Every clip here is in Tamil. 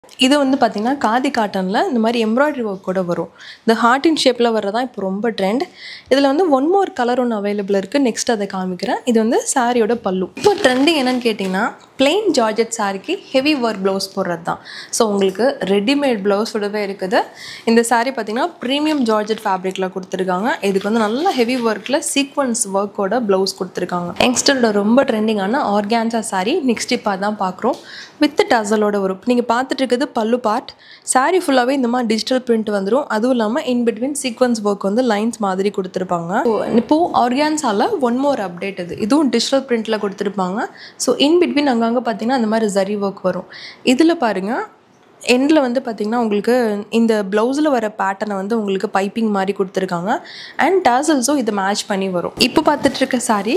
இது வந்து பார்த்திங்கன்னா காதி காட்டனில் இந்த மாதிரி எம்ப்ராய்டரி ஒர்க் கூட வரும் இந்த ஹார்ட் இன் ஷேப்பில் வர்றதான் இப்போ ரொம்ப ட்ரெண்ட் இதில் வந்து ஒன் மோர் கலர் ஒன்று அவைலபிள் இருக்குது நெக்ஸ்ட் அதை காமிக்கிறேன் இது வந்து சாரியோட பல்லு இப்போ ட்ரெண்டிங் என்னன்னு கேட்டிங்கன்னா plain ஜார்ஜெட் சாரிக்கு ஹெவி ஒர்க் ப்ளவுஸ் போடுறது தான் ஸோ உங்களுக்கு ரெடிமேட் ப்ளவுஸோடவே இருக்குது இந்த saree பார்த்தீங்கன்னா ப்ரீமியம் ஜார்ஜெட் ஃபேப்ரிக்கில் கொடுத்துருக்காங்க இதுக்கு வந்து நல்ல ஹெவி ஒர்க்கில் சீக்வன்ஸ் ஒர்க்கோட ப்ளவுஸ் கொடுத்துருக்காங்க யங்ஸ்டரோட ரொம்ப ட்ரெண்டிங்கான ஆர்கான்சா saree நெக்ஸ்ட் இப்போ அதான் பார்க்குறோம் வித் டசலோட வரும் நீங்கள் பார்த்துட்டு இருக்கிறது பல்லு பார்ட் saree ஃபுல்லாகவே இந்த மாதிரி டிஜிட்டல் பிரிண்ட் வந்துடும் அதுவும் இல்லாமல் இன் பிட்வீன் சீக்வன்ஸ் ஒர்க் வந்து லைன்ஸ் மாதிரி கொடுத்துருப்பாங்க ஸோ இப்போது ஆர்கான்ஸால ஒன் மோர் அப்டேட் இது இதுவும் டிஜிட்டல் பிரிண்ட்டில் கொடுத்துருப்பாங்க ஸோ இன் பிட்வீன் அங்கங்கே பார்த்தீங்கன்னா அந்த மாதிரி ஜரி ஒர்க் வரும் இதில் பாருங்கள் எண்டில் வந்து பார்த்திங்கன்னா உங்களுக்கு இந்த ப்ளவுஸில் வர பேட்டர்னை வந்து உங்களுக்கு பைப்பிங் மாதிரி கொடுத்துருக்காங்க அண்ட் டாசல்ஸும் இதை மேட்ச் பண்ணி வரும் இப்போ பார்த்துட்டு இருக்க சாரீ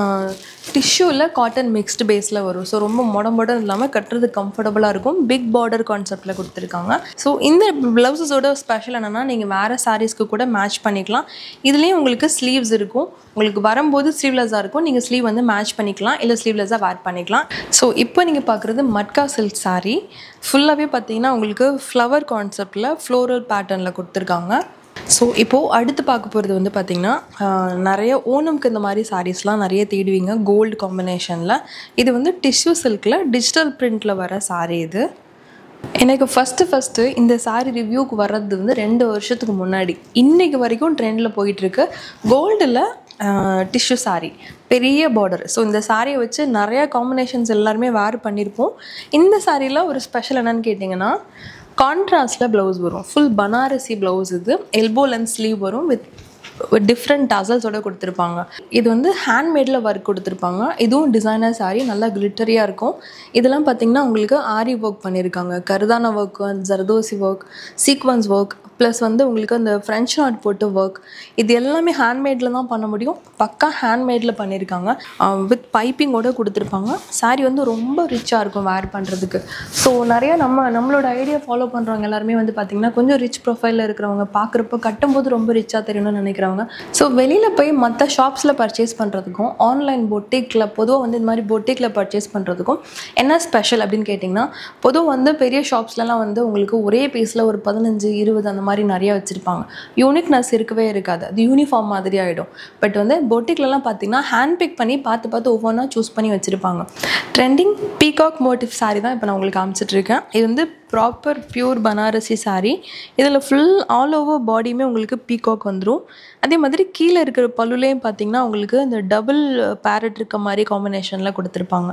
டிஷ்யூவில் காட்டன் மிக்ஸ்டு பேஸில் வரும் ஸோ ரொம்ப மொட மொடம் இல்லாமல் கட்டுறது கம்ஃபர்டபுளாக இருக்கும் பிக் பார்டர் கான்செப்டில் கொடுத்துருக்காங்க ஸோ இந்த ப்ளவுஸஸோட ஸ்பெஷல் என்னென்னா நீங்கள் வேறு சாரீஸ்க்கு கூட மேட்ச் பண்ணிக்கலாம் இதுலேயும் உங்களுக்கு ஸ்லீவ்ஸ் இருக்கும் உங்களுக்கு வரும்போது ஸ்லீவ்லெஸ்ஸாக இருக்கும் நீங்கள் ஸ்லீவ் வந்து மேட்ச் பண்ணிக்கலாம் இல்லை ஸ்லீவ்லெஸ்ஸாக வேர் பண்ணிக்கலாம் ஸோ இப்போ நீங்கள் பார்க்குறது மட்கா சில்க் saree ஃபுல்லாகவே பார்த்தீங்கன்னா உங்களுக்கு ஃப்ளவர் கான்செப்டில் ஃப்ளோரல் பேட்டர்னில் கொடுத்துருக்காங்க ஸோ இப்போது அடுத்து பார்க்க போகிறது வந்து பார்த்திங்கன்னா ஆஹ், நிறைய ஓணம்க்கு இந்த மாதிரி சாரீஸ்லாம் நிறைய தேடுவீங்க கோல்டு காம்பினேஷனில் இது வந்து டிஷ்யூ சில்கில் டிஜிட்டல் பிரிண்டில் வர saree இது எனக்கு ஃபஸ்ட்டு ஃபஸ்ட்டு இந்த saree ரிவ்யூக்கு வர்றது வந்து ரெண்டு வருஷத்துக்கு முன்னாடி இன்னைக்கு வரைக்கும் ட்ரெண்டில் போயிட்டுருக்கு கோல்டில் டிஷ்யூ saree பெரிய பார்டர் ஸோ இந்த சாரியை வச்சு நிறைய காம்பினேஷன்ஸ் எல்லாருமே வேர் பண்ணியிருப்போம் இந்த சாரியில் ஒரு ஸ்பெஷல் என்னன்னு கேட்டிங்கன்னா கான்ட்ராஸ்டில் ப்ளவுஸ் வரும் ஃபுல் பனாரசி ப்ளவுஸ் இது எல்போ லென்த் ஸ்லீவ் வரும் வித் டிஃப்ரெண்ட் டசல்ஸோட கொடுத்துருப்பாங்க இது வந்து ஹேண்ட்மேடில் ஒர்க் கொடுத்துருப்பாங்க இதுவும் டிசைனர் saree நல்லா கிளிட்டரியாக இருக்கும் இதெல்லாம் பார்த்தீங்கன்னா உங்களுக்கு ஆரி ஒர்க் பண்ணியிருக்காங்க கருதான work zardozi work sequins work plus வந்து உங்களுக்கு அந்த ஃப்ரெஞ்ச் நாட் போட்டு ஒர்க் இது எல்லாமே ஹேண்ட்மேடில் தான் பண்ண முடியும் பக்கா ஹேண்ட்மேடில் பண்ணியிருக்காங்க வித் பைப்பிங்கோட கொடுத்துருப்பாங்க saree வந்து ரொம்ப ரிச்சாக இருக்கும் வேர் பண்ணுறதுக்கு ஸோ நிறையா நம்ம நம்மளோட ஐடியா ஃபாலோ பண்ணுறவங்க எல்லாருமே வந்து பார்த்திங்கன்னா கொஞ்சம் ரிச் ப்ரொஃபைலில் இருக்கிறவங்க பார்க்குறப்ப கட்டும்போது ரொம்ப ரிச்சாக தெரியணும்னு நினைக்கிறவங்க ஸோ வெளியில் போய் மற்ற ஷாப்ஸில் பர்ச்சேஸ் பண்ணுறதுக்கும் ஆன்லைன் பொட்டிக்கில் பொதுவாக வந்து இந்த மாதிரி பொட்டிக்கில் பர்ச்சேஸ் பண்ணுறதுக்கும் என்ன ஸ்பெஷல் அப்படின்னு கேட்டிங்கன்னா பொதுவாக வந்து பெரிய ஷாப்ஸ்லலாம் வந்து உங்களுக்கு ஒரே பீஸில் ஒரு பதினஞ்சு இருபது அந்த மாதிரி நிறைய வச்சுருப்பாங்க யூனிக்னஸ் இருக்கவே இருக்காது அது யூனிஃபார்ம் மாதிரி ஆகிடும் பட் வந்து பொட்டிக்லலாம் பார்த்தீங்கன்னா ஹேண்ட் பிக் பண்ணி பார்த்து பார்த்து ஒவ்வொன்றா சூஸ் பண்ணி வச்சுருப்பாங்க ட்ரெண்டிங் பீகாக் மோட்டிவ் saree தான் இப்போ நான் உங்களுக்கு காமிச்சிட்டு இருக்கேன் இது வந்து ப்ராப்பர் பியூர் பனாரசி saree இதில் ஃபுல் ஆல் ஓவர் பாடியுமே உங்களுக்கு பீகாக் வந்துடும் அதே மாதிரி கீழே இருக்கிற பல்லுலேயும் பார்த்தீங்கன்னா உங்களுக்கு இந்த டபுள் பேரட் இருக்க மாதிரி காம்பினேஷனில் கொடுத்துருப்பாங்க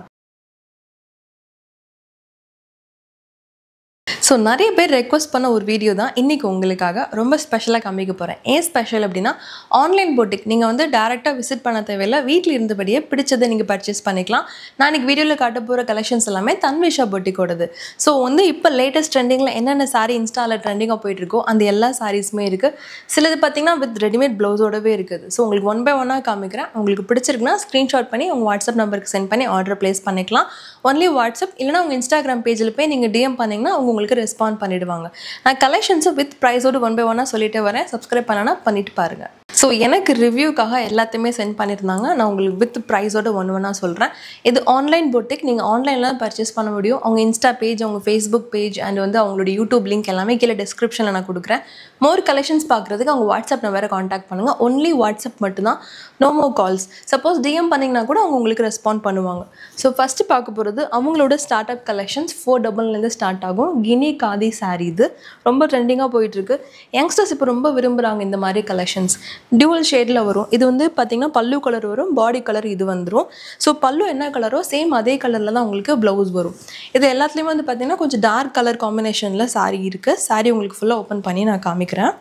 ஸோ நிறைய பேர் ரெக்வஸ்ட் பண்ண ஒரு வீடியோ தான் இன்றைக்கி உங்களுக்காக ரொம்ப ஸ்பெஷலாக காமிக்க போகிறேன் ஏன் ஸ்பெஷல் அப்படின்னா ஆன்லைன் போட்டிக் நீங்கள் வந்து டேரெக்டாக விசிட் பண்ண தேவையில்லை வீட்டில் இருந்தபடியே பிடிச்சதை நீங்கள் பர்ச்சேஸ் பண்ணிக்கலாம் நான் இன்றைக்கி வீடியோவில் காட்ட போகிற கலெக்ஷன்ஸ் எல்லாமே தன்விஷா போட்டிக்கோடது ஸோ வந்து இப்போ லேட்டஸ்ட் ட்ரெண்டிங்கில் என்னென்ன சாரீ இன்ஸ்டாவில் ட்ரெண்டிங்காக போயிட்டுருக்கோ அந்த எல்லா சாரீஸுமே இருக்குது சிலது பார்த்தீங்கன்னா வித் ரெடிமேட் ப்ளவுஸோடவே இருக்குது ஸோ உங்களுக்கு ஒன் பை ஒன்னாக காமிக்கிறேன் உங்களுக்கு பிடிச்சிருக்குன்னா ஸ்க்ரீன்ஷாட் பண்ணி உங்கள் வாட்ஸ்அப் நம்பருக்கு சென்ட் பண்ணி ஆர்டர் ப்ளேஸ் பண்ணிக்கலாம் ஒன்லி வாட்ஸ்அப் இல்லைனா உங்கள் இன்ஸ்டாகிராம் பேஜில் போய் நீங்கள் டிஎம் பண்ணிங்கன்னா அவங்க உங்களுக்கு ரெஸ்பாண்ட் பண்ணிடுவாங்க நான் கலெக்ஷன்ஸை வித் ப்ரைஸோடு ஒன் பை ஒன்னாக சொல்லிட்டே வரேன் சப்ஸ்கிரைப் பண்ணனா பண்ணிட்டு பாருங்கள் ஸோ எனக்கு ரிவ்யூக்காக எல்லாத்தையுமே சென்ட் பண்ணியிருந்தாங்க நான் உங்களுக்கு வித் ப்ரைஸோட ஒன்று ஒன்றா சொல்கிறேன் இது ஆன்லைன் பொட்டிக் நீங்கள் ஆன்லைனில் பர்ச்சேஸ் பண்ண முடியும் அவங்க இன்ஸ்டா பேஜ் அவங்க ஃபேஸ்புக் பேஜ் அண்ட் வந்து அவங்களோட யூடியூப் லிங்க் எல்லாமே கீழே டிஸ்கிரிப்ஷனில் நான் கொடுக்குறேன் மோர் கலெக்ஷன்ஸ் பார்க்குறதுக்கு அவங்க வாட்ஸ்அப் நம்பரை காண்டாக்ட் பண்ணுங்கள் ஒன்லி வாட்ஸ்அப் மட்டும்தான் no more calls suppose DM பண்ணிங்கன்னா கூட அவங்க உங்களுக்கு ரெஸ்பாண்ட் பண்ணுவாங்க ஸோ ஃபஸ்ட்டு பார்க்க போகிறது அவங்களோட ஸ்டார்ட் அப் கலெக்ஷன்ஸ் ஃபோர் டபுள்லேருந்து ஸ்டார்ட் ஆகும் கினி காதி saree இது ரொம்ப ட்ரெண்டிங்காக போயிட்டுருக்கு யங்ஸ்டர்ஸ் இப்போ ரொம்ப விரும்புகிறாங்க இந்த மாதிரி கலெக்ஷன்ஸ் டியூவல் ஷேடில் வரும் இது வந்து பார்த்திங்கன்னா பல்லு கலர் வரும் பாடி கலர் இது வந்துடும் ஸோ பல்லு என்ன கலரோ சேம் அதே கலரில் தான் உங்களுக்கு ப்ளவுஸ் வரும் இது எல்லாத்துலேயுமே வந்து பார்த்திங்கன்னா கொஞ்சம் டார்க் கலர் காம்பினேஷனில் saree இருக்குது saree உங்களுக்கு ஃபுல்லாக ஓப்பன் பண்ணி நான் காமிக்கிறேன்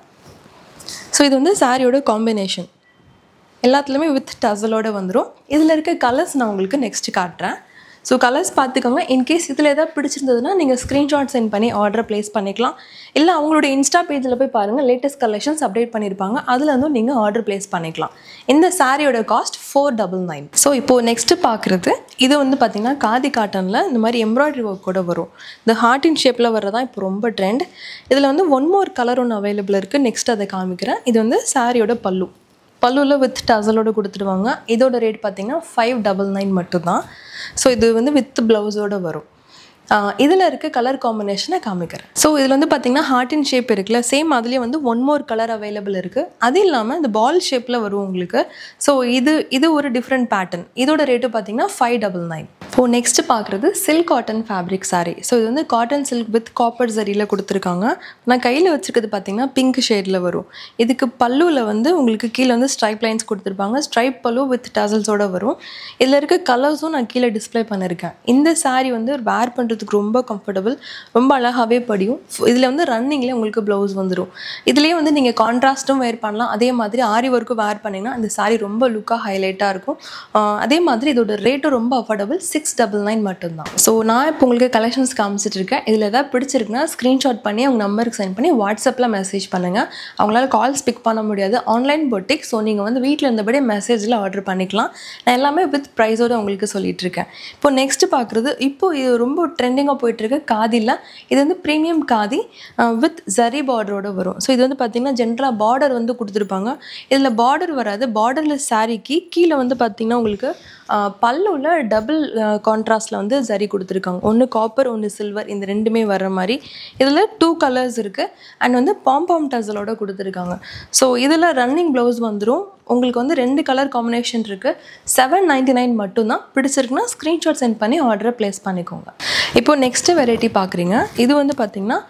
ஸோ இது வந்து சாரியோட காம்பினேஷன் எல்லாத்துலேயுமே வித் டசலோட வந்துடும் இதில் இருக்க கலர்ஸ் நான் உங்களுக்கு நெக்ஸ்ட் காட்டுறேன் ஸோ கலர்ஸ் பார்த்துக்கோங்க இன்கேஸ் இதில் எதாவது பிடிச்சிருந்ததுன்னா நீங்கள் ஸ்க்ரீன்ஷாட் சென்ட் பண்ணி ஆர்டர் ப்ளேஸ் பண்ணிக்கலாம் இல்லை அவங்களோட இன்ஸ்டா பேஜில் போய் பாருங்கள் லேட்டஸ்ட் கலெக்ஷன்ஸ் அப்டேட் பண்ணியிருப்பாங்க அதில் இருந்தும் நீங்கள் ஆர்டர் ப்ளேஸ் பண்ணிக்கலாம் இந்த சாரியோட cost four double nine so இப்போது நெக்ஸ்ட்டு பார்க்குறது இது வந்து பார்த்திங்கன்னா காதி காட்டனில் இந்த மாதிரி எம்ப்ராய்டரி ஒர்க் கூட வரும் இந்த ஹார்ட் இன் ஷேப்பில் வர்றதான் இப்போ ரொம்ப ட்ரெண்ட் இதில் வந்து ஒன் மோர் கலர் ஒன்று அவைலபிள் இருக்குது நெக்ஸ்ட் அதை காமிக்கிறேன் இது வந்து சாரியோட பல்லு பல்லுவில் வித் டசலோட கொடுத்துடுவாங்க இதோட ரேட் பார்த்தீங்கன்னா ஃபைவ் டபுள் நைன் மட்டும்தான் ஸோ இது வந்து வித் ப்ளவுஸோட வரும் இதில் இருக்க கலர் காம்பினேஷனை காமிக்கிறேன் ஸோ இதில் வந்து பார்த்தீங்கன்னா ஹார்ட் இன் ஷேப் இருக்குல்ல சேம் அதுலேயே வந்து ஒன் மோர் கலர் அவைலபிள் இருக்குது அது இல்லாமல் இந்த பால் ஷேப்பில் வரும் உங்களுக்கு ஸோ இது இது ஒரு டிஃப்ரெண்ட் பேட்டர்ன் இதோட ரேட்டு பார்த்தீங்கன்னா ஃபைவ் டபுள் நைன் இப்போ நெக்ஸ்ட் பார்க்குறது silk cotton fabric saree so இது வந்து காட்டன் சில்க் வித் காப்பர் சரியில் கொடுத்துருக்காங்க நான் கையில் வச்சுருக்கிறது பார்த்தீங்கன்னா பிங்க் ஷேடில் வரும் இதுக்கு பல்லுவில் வந்து உங்களுக்கு கீழே வந்து ஸ்ட்ரைப் லைன்ஸ் கொடுத்துருப்பாங்க ஸ்ட்ரைப் பல்லு வித் டசல்ஸோட வரும் இதில் இருக்க கலர்ஸும் நான் கீழே டிஸ்ப்ளே பண்ணியிருக்கேன் இந்த saree வந்து வேர் பண்ணுறதுக்கு ரொம்ப கம்ஃபர்டபுள் ரொம்ப அழகாகவே படியும் இதில் வந்து ரன்னிங்லேயே உங்களுக்கு ப்ளவுஸ் வந்துடும் இதுலேயே வந்து நீங்கள் கான்ட்ராஸ்ட்டும் வேர் பண்ணலாம் அதே மாதிரி ஆரி ஒர்க்கும் வேர் பண்ணிங்கன்னா இந்த saree ரொம்ப லுக்காக ஹைலைட்டாக இருக்கும் ஆஹ் அதே மாதிரி இதோட ரேட்டும் ரொம்ப அஃபோர்டபுள் சிக்ஸ் டபுள் நைன் மட்டும்தான் ஸோ நான் இப்போ உங்களுக்கு கலெக்ஷன்ஸ் காமிச்சிட்டு இருக்கேன் இதில் ஏதாவது பிடிச்சிருக்குன்னா ஸ்க்ரீன்ஷாட் பண்ணி அவங்க நம்பருக்கு சென்ட் பண்ணி வாட்ஸ்அப்பில் மெசேஜ் பண்ணுங்கள் அவங்களால கால்ஸ் பிக் பண்ண முடியாது ஆன்லைன் பொட்டிக் ஸோ நீங்கள் வந்து வீட்டில் இருந்தபடியே மெசேஜில் ஆர்டர் பண்ணிக்கலாம் நான் எல்லாமே வித் ப்ரைஸோடு உங்களுக்கு சொல்லிட்டு இருக்கேன் இப்போ நெக்ஸ்ட் பார்க்குறது இப்போ இது ரொம்ப ட்ரெண்டிங்காக போயிட்டுருக்கு காதியில் இது வந்து ப்ரீமியம் காதி வித் ஜரி பார்டரோட வரும் ஸோ இது வந்து பார்த்திங்கன்னா ஜென்ரலாக பார்டர் வந்து கொடுத்துருப்பாங்க இதில் பார்டர் வராது பார்டரில் சாரிக்கு கீழே வந்து பார்த்திங்கன்னா உங்களுக்கு ஆஹ் பல்லுல டபுள் கான்ட்ராஸ்டில் வந்து ஜரி கொடுத்துருக்காங்க ஒன்று காப்பர் ஒன்று சில்வர் இந்த ரெண்டுமே வர்ற மாதிரி இதில் டூ கலர்ஸ் இருக்குது அண்ட் வந்து பாம்பாம் டசலோட கொடுத்துருக்காங்க ஸோ இதில் ரன்னிங் ப்ளவுஸ் வந்துடும் உங்களுக்கு வந்து ரெண்டு கலர் காம்பினேஷன் இருக்குது செவன் நைன்டி நைன் மட்டும்தான் பிடிச்சிருக்குன்னா ஸ்க்ரீன்ஷாட் சென்ட் பண்ணி ஆர்டரை ப்ளேஸ் பண்ணிக்கோங்க இப்போ நெக்ஸ்ட்டு வெரைட்டி பார்க்குறீங்க இது வந்து பார்த்திங்கன்னா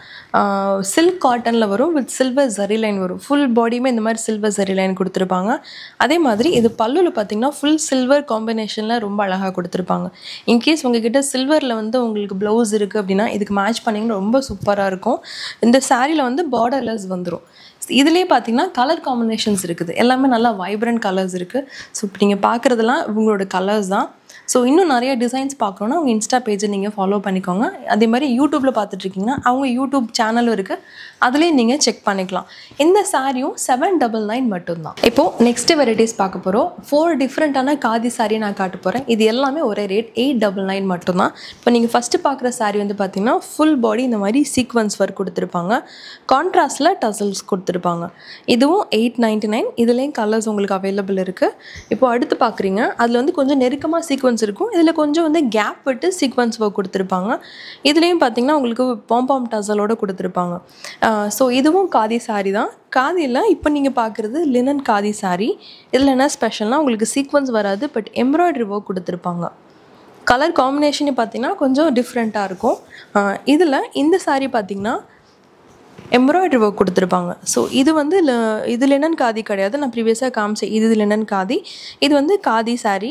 சில்க் காட்டனில் வரும் வித் சில்வர் ஜரி லைன் வரும் ஃபுல் பாடியுமே இந்த மாதிரி சில்வர் ஜரி லைன் கொடுத்துருப்பாங்க அதே மாதிரி இது பல்லுவில் பார்த்தீங்கன்னா ஃபுல் சில்வர் காம்பினேஷனில் ரொம்ப அழகாக கொடுத்துருப்பாங்க இன்கேஸ் உங்ககிட்ட சில்வரில் வந்து உங்களுக்கு ப்ளவுஸ் இருக்குது அப்படின்னா இதுக்கு மேட்ச் பண்ணிங்கன்னா ரொம்ப சூப்பராக இருக்கும் இந்த சாரியில் வந்து பார்டர்லெஸ் வந்துடும் இதுலேயே பார்த்தீங்கன்னா கலர் காம்பினேஷன்ஸ் இருக்குது எல்லாமே நல்லா வைப்ரண்ட் கலர்ஸ் இருக்குது ஸோ இப்போ நீங்கள் பார்க்குறதெல்லாம் இவங்களோட கலர்ஸ் தான் ஸோ இன்னும் நிறைய டிசைன்ஸ் பார்க்கணுன்னா அவங்க இன்ஸ்டா பேஜை நீங்கள் ஃபாலோ பண்ணிக்கோங்க அதே மாதிரி யூடியூப்பில் பார்த்துட்ருக்கீங்கன்னா அவங்க யூடியூப் சேனலும் இருக்குது அதுலேயும் நீங்கள் செக் பண்ணிக்கலாம் இந்த சாரியும் செவன் டபுள் நைன் மட்டும்தான் இப்போது நெக்ஸ்ட் வெரைட்டிஸ் பார்க்க போகிறோம் ஃபோர் டிஃப்ரெண்ட்டான காதி சாரியை நான் காட்ட போகிறேன் இது எல்லாமே ஒரே ரேட் எயிட் டபுள் நைன் மட்டும்தான் இப்போ நீங்கள் ஃபஸ்ட்டு பார்க்குற சாரி வந்து பார்த்தீங்கன்னா ஃபுல் பாடி இந்த மாதிரி சீக்வன்ஸ் ஒர்க் கொடுத்துருப்பாங்க கான்ட்ராஸ்டில் டசல்ஸ் கொடுத்துருப்பாங்க இதுவும் எயிட் நைன்ட்டி நைன் இதுலேயும் கலர்ஸ் உங்களுக்கு அவைலபிள் இருக்குது இப்போ அடுத்து பார்க்குறீங்க அதில் வந்து கொஞ்சம் நெருக்கமாக சீக்வன்ஸ் இருக்கும் இதில் கொஞ்சம் வந்து கேப் விட்டு சீக்வன்ஸ் ஒர்க் கொடுத்துருப்பாங்க இதுலேயும் பார்த்தீங்கன்னா உங்களுக்கு பாம்பாம் டசலோட கொடுத்துருப்பாங்க ஸோ இதுவும் காதி சாரி தான் காதியில் இப்போ நீங்கள் பார்க்குறது லினன் காதி சாரி இதில் என்ன ஸ்பெஷல்னால் உங்களுக்கு சீக்வன்ஸ் வராது பட் எம்ப்ராய்டரி ஒர்க் கொடுத்துருப்பாங்க கலர் காம்பினேஷனே பார்த்தீங்கன்னா கொஞ்சம் டிஃப்ரெண்ட்டாக இருக்கும் இதில் இந்த சாரீ பார்த்தீங்கன்னா எம்ப்ராய்டரி ஒர்க் கொடுத்துருப்பாங்க ஸோ இது வந்து ல- இது லினன் காதி கிடையாது நான் ப்ரீவியஸாக காமிச்சேன் இது லினன் காதி இது வந்து காதி saree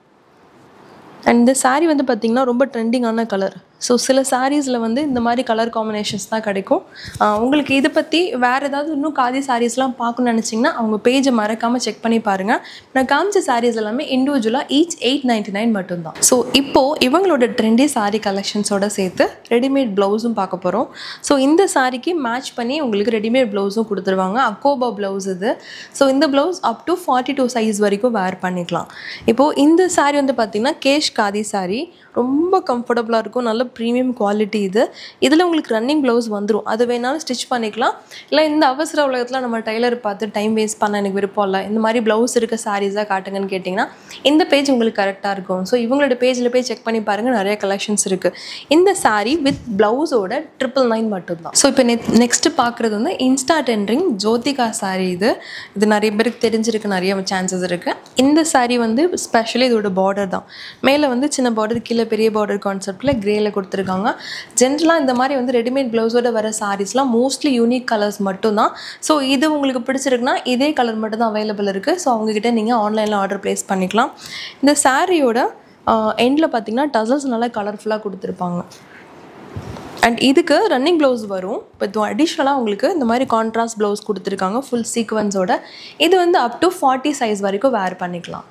அண்ட் இந்த saree வந்து பார்த்திங்கன்னா ரொம்ப ட்ரெண்டிங்கான கலர் ஸோ சில சாரீஸில் வந்து இந்த மாதிரி கலர் காம்பினேஷன்ஸ் தான் கிடைக்கும் ஆஹ் உங்களுக்கு இதை பற்றி வேறு ஏதாவது இன்னும் காதி சாரீஸ்லாம் பார்க்கணும்னு நினச்சிங்கன்னா அவங்க பேஜை மறக்காமல் செக் பண்ணி பாருங்கள் நான் காமிச்ச சாரீஸ் எல்லாமே இண்டிவிஜுவலாக ஈச் எயிட் நைன்ட்டி நைன் மட்டும்தான் ஸோ இப்போது இவங்களோட ட்ரெண்டி saree கலெக்ஷன்ஸோட சேர்த்து ரெடிமேட் ப்ளவுஸும் பார்க்க போகிறோம் ஸோ இந்த சாரிக்கு மேட்ச் பண்ணி உங்களுக்கு ரெடிமேட் ப்ளவுஸும் கொடுத்துருவாங்க அக்கோபா ப்ளவுஸ் இது ஸோ இந்த blouse up to forty two size வரைக்கும் வேர் பண்ணிக்கலாம் இப்போது இந்த saree வந்து பார்த்திங்கன்னா கேஷ் காதி saree ரொம்ப கம்ஃபர்டபுளாக இருக்கும் நல்ல ப்ரீமியம் குவாலிட்டி இது இதில் உங்களுக்கு ரன்னிங் ப்ளவுஸ் வந்துடும் அது வேணாலும் ஸ்டிச் பண்ணிக்கலாம் இல்லை இந்த அவசர உலகத்தில் நம்ம டைலர் பார்த்து டைம் வேஸ்ட் பண்ண எனக்கு விருப்பம் இல்லை இந்த மாதிரி ப்ளவுஸ் இருக்க சாரீஸாக காட்டுங்கன்னு கேட்டிங்கன்னா இந்த பேஜ் உங்களுக்கு கரெக்டாக இருக்கும் ஸோ இவங்களோட பேஜில் போய் செக் பண்ணி பாருங்கள் நிறைய கலெக்ஷன்ஸ் இருக்குது இந்த saree வித் ப்ளவுஸோட ட்ரிபிள் நைன் மட்டும்தான் ஸோ இப்போ நெக் நெக்ஸ்ட்டு பார்க்குறது வந்து இன்ஸ்டா டென்ரிங் ஜோதிகா saree இது இது நிறைய பேருக்கு தெரிஞ்சிருக்கு நிறைய சான்சஸ் இருக்குது இந்த saree வந்து ஸ்பெஷலி இதோட பார்டர் தான் மேலே வந்து சின்ன பார்டர் கீழே பெரிய பார்டர் கான்செப்டில் கிரேல கொடுத்துருக்காங்க ஜென்ரலாக இந்த மாதிரி வந்து ரெடிமேட் ப்ளவுஸோட வர சாரீஸ்லாம் மோஸ்ட்லி யூனிக் கலர்ஸ் மட்டும்தான் ஸோ இது உங்களுக்கு பிடிச்சிருக்குன்னா இதே கலர் மட்டும் தான் அவைலபிள் இருக்குது ஸோ அவங்கக்கிட்ட நீங்கள் ஆன்லைனில் ஆர்டர் ப்ளேஸ் பண்ணிக்கலாம் இந்த சாரியோட எண்டில் பார்த்தீங்கன்னா டசல்ஸ் நல்லா கலர்ஃபுல்லாக கொடுத்துருப்பாங்க அண்ட் இதுக்கு ரன்னிங் ப்ளவுஸ் வரும் இப்போ அடிஷ்னலாக உங்களுக்கு இந்த மாதிரி கான்ட்ராஸ்ட் ப்ளவுஸ் கொடுத்துருக்காங்க ஃபுல் சீக்வன்ஸோட இது வந்து அப் டு ஃபார்ட்டி சைஸ் வரைக்கும் வேர் பண்ணிக்கலாம்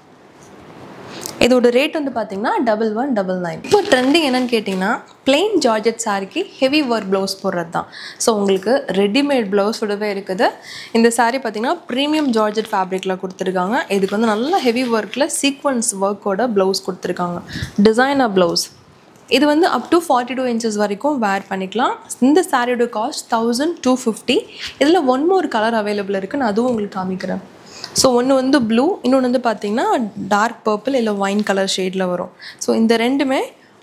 இதோட ரேட் வந்து பார்த்தீங்கன்னா டபுள் ஒன் டபுள் நைன் இப்போ ட்ரெண்டிங் என்னன்னு கேட்டிங்கன்னா plain ஜார்ஜெட் சாரிக்கு ஹெவி ஒர்க் ப்ளவுஸ் போடுறது தான் ஸோ உங்களுக்கு ரெடிமேட் ப்ளவுஸோடவே இருக்குது இந்த saree பார்த்தீங்கன்னா ப்ரீமியம் ஜார்ஜெட் ஃபேப்ரிக்கில் கொடுத்துருக்காங்க இதுக்கு வந்து நல்ல ஹெவி ஒர்க்கில் சீக்வன்ஸ் ஒர்க்கோட ப்ளவுஸ் கொடுத்துருக்காங்க டிசைனர் ப்ளவுஸ் இது வந்து up to forty two inches வரைக்கும் வேர் பண்ணிக்கலாம் இந்த சாரியோட காஸ்ட் தௌசண்ட் டூ ஃபிஃப்டி இதில் ஒன் மோர் கலர் அவைலபிள் இருக்குது நான் அதுவும் உங்களுக்கு காமிக்கிறேன் ஸோ ஒன்று வந்து ப்ளூ இன்னொன்று வந்து பார்த்தீங்கன்னா டார்க் பர்பிள் இல்லை ஒயின் கலர் ஷேடில் வரும் ஸோ இந்த ரெண்டுமே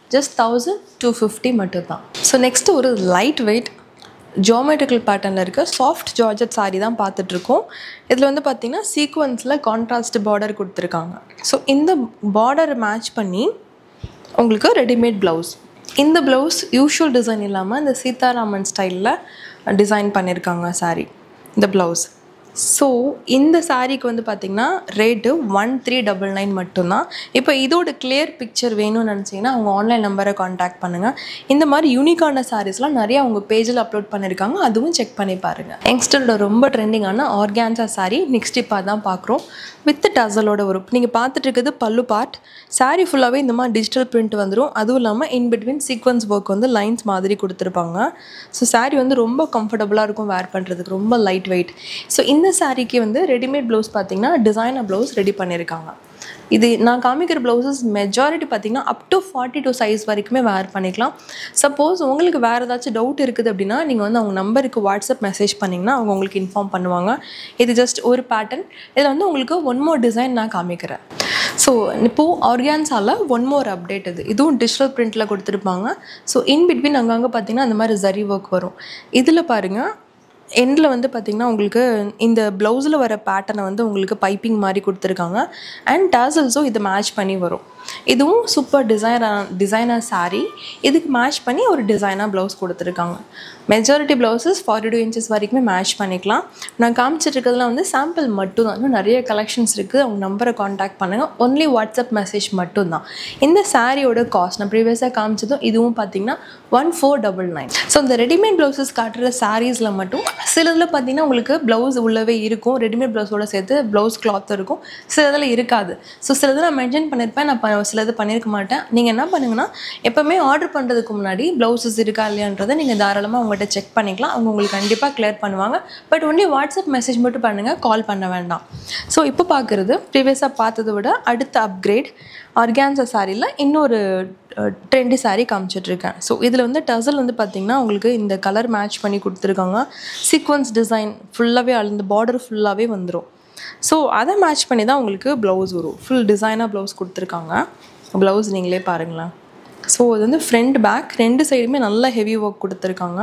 ஜஸ்ட் தௌசண்ட் டூ ஃபிஃப்டி மட்டும்தான் ஸோ நெக்ஸ்ட் ஒரு லைட் வெயிட் ஜியோமெட்ரிக்கல் பேட்டர்னில் இருக்க சாஃப்ட் ஜார்ஜட் saree தான் பார்த்துட்ருக்கோம் இதில் வந்து பார்த்திங்கன்னா சீக்வன்ஸில் கான்ட்ராஸ்ட் பார்டர் கொடுத்துருக்காங்க ஸோ இந்த பார்டர் மேட்ச் பண்ணி உங்களுக்கு ரெடிமேட் ப்ளவுஸ் இந்த ப்ளவுஸ் யூஷுவல் டிசைன் இல்லாமல் இந்த சீதாராமன் ஸ்டைலில் டிசைன் பண்ணியிருக்காங்க saree இந்த ப்ளவுஸ் ஸோ இந்த சாரீக்கு வந்து பார்த்திங்கன்னா rate one three double nine மட்டும்தான் இப்போ இதோட கிளியர் பிக்சர் வேணும்னு நினச்சிங்கன்னா அவங்க ஆன்லைன் நம்பரை காண்டாக்ட் பண்ணுங்கள் இந்த மாதிரி யூனிக்கான சாரீஸ்லாம் நிறைய அவங்க பேஜில் அப்லோட் பண்ணியிருக்காங்க அதுவும் செக் பண்ணி பாருங்கள் யங்ஸ்டரோட ரொம்ப ட்ரெண்டிங்கான ஆர்கான்சா சாரீ நெக்ஸ்ட் இப்போ அதான் பார்க்குறோம் வித் டசலோட வரும் நீங்கள் பார்த்துட்டு இருக்கிறது பல்லு பார்ட் saree ஃபுல்லாகவே இந்த மாதிரி டிஜிட்டல் பிரிண்ட் வந்துடும் அதுவும் இல்லாமல் இன் பிட்வீன் சீக்வன்ஸ் ஒர்க் வந்து லைன்ஸ் மாதிரி கொடுத்துருப்பாங்க ஸோ saree வந்து ரொம்ப கம்ஃபர்டபுளாக இருக்கும் வேர் பண்ணுறதுக்கு ரொம்ப லைட் வெயிட் ஸோ இந்த சாரீக்கு வந்து ரெடிமேட் ப்ளவுஸ் பார்த்தீங்கன்னா டிசைனர் ப்ளவுஸ் ரெடி பண்ணியிருக்காங்க இது நான் காமிக்கிற ப்ளவுசஸ் மெஜாரிட்டி பார்த்தீங்கன்னா up to forty two size வரைக்குமே வேர் பண்ணிக்கலாம் சப்போஸ் உங்களுக்கு வேறு ஏதாச்சும் டவுட் இருக்குது அப்படின்னா நீங்கள் வந்து அவங்க நம்பருக்கு வாட்ஸ்அப் மெசேஜ் பண்ணிங்கன்னா அவங்க உங்களுக்கு இன்ஃபார்ம் பண்ணுவாங்க இது ஜஸ்ட் ஒரு பேட்டர்ன் இதில் வந்து உங்களுக்கு ஒன் மோர் டிசைன் நான் காமிக்கிறேன் ஸோ இப்போது ஆர்கான்ஸால் ஒன் மோர் அப்டேட் இது இதுவும் டிஜிட்டல் பிரிண்ட்டில் கொடுத்துருப்பாங்க ஸோ இன் பிட்வீன் அங்கங்கே பார்த்தீங்கன்னா அந்த மாதிரி ஜரி ஒர்க் வரும் இதில் பாருங்கள் எண்டில் வந்து பார்த்திங்கன்னா உங்களுக்கு இந்த ப்ளவுஸில் வர பேட்டர்னை வந்து உங்களுக்கு பைப்பிங் மாதிரி கொடுத்துருக்காங்க அண்ட் டாசல்ஸும் இதை மேட்ச் பண்ணி வரும் இதுவும் சூப்பர் டிசைனர் டிசைனர் saree இதுக்கு மேட்ச் பண்ணி ஒரு டிசைனாக ப்ளவுஸ் கொடுத்துருக்காங்க majority blouses forty two inches வரைக்குமே மேட்ச் பண்ணிக்கலாம் நான் காமிச்சிட்டு இருக்கிறதுலாம் வந்து சாம்பிள் மட்டும் தான் இன்னும் நிறைய கலெக்ஷன்ஸ் இருக்குது அவங்க நம்பரை காண்டாக்ட் பண்ணுங்கள் ஒன்லி வாட்ஸ்அப் மெசேஜ் மட்டும்தான் இந்த சாரியோட காஸ்ட் நான் ப்ரீவியஸாக காமிச்சதும் இதுவும் பார்த்தீங்கன்னா one four double nine so இந்த ரெடிமேட் ப்ளவுசஸ் காட்டுற சாரீஸில் மட்டும் சிலதில் பார்த்தீங்கன்னா உங்களுக்கு ப்ளவுஸ் உள்ளவே இருக்கும் ரெடிமேட் ப்ளவுஸோட சேர்த்து ப்ளவுஸ் கிளாத் இருக்கும் சிலதில் இருக்காது ஸோ சிலது நான் மென்ஷன் பண்ணியிருப்பேன் நான் ப- சிலது பண்ணியிருக்க மாட்டேன் நீங்கள் என்ன பண்ணுங்கன்னா எப்போவுமே ஆர்டர் பண்ணுறதுக்கு முன்னாடி ப்ளவுசஸ் இருக்கா இல்லையான்றதை நீங்கள் தாராளமாக அவங்கள்ட்ட செக் பண்ணிக்கலாம் அவங்க உங்களுக்கு கண்டிப்பாக கிளியர் பண்ணுவாங்க பட் ஒன்லி வாட்ஸ்அப் மெசேஜ் மட்டும் பண்ணுங்கள் கால் பண்ண வேண்டாம் ஸோ இப்போ பார்க்குறது ப்ரீவியஸாக பார்த்ததை விட அடுத்த அப்கிரேட் ஆர்கான்சா சாரியில் இன்னொரு ட்ரெண்டி saree காமிச்சிட்ருக்கேன் ஸோ இதில் வந்து டசல் வந்து பார்த்திங்கன்னா உங்களுக்கு இந்த கலர் மேட்ச் பண்ணி கொடுத்துருக்காங்க சீக்வன்ஸ் டிசைன் ஃபுல்லாகவே அந்த பார்டர் ஃபுல்லாகவே வந்துடும் ஸோ அதை மேட்ச் பண்ணி தான் உங்களுக்கு ப்ளவுஸ் வரும் ஃபுல் டிசைனாக ப்ளவுஸ் கொடுத்துருக்காங்க ப்ளவுஸ் நீங்களே பாருங்களேன் ஸோ இது வந்து ஃப்ரண்ட் பேக் ரெண்டு சைடுமே நல்ல ஹெவி ஒர்க் கொடுத்துருக்காங்க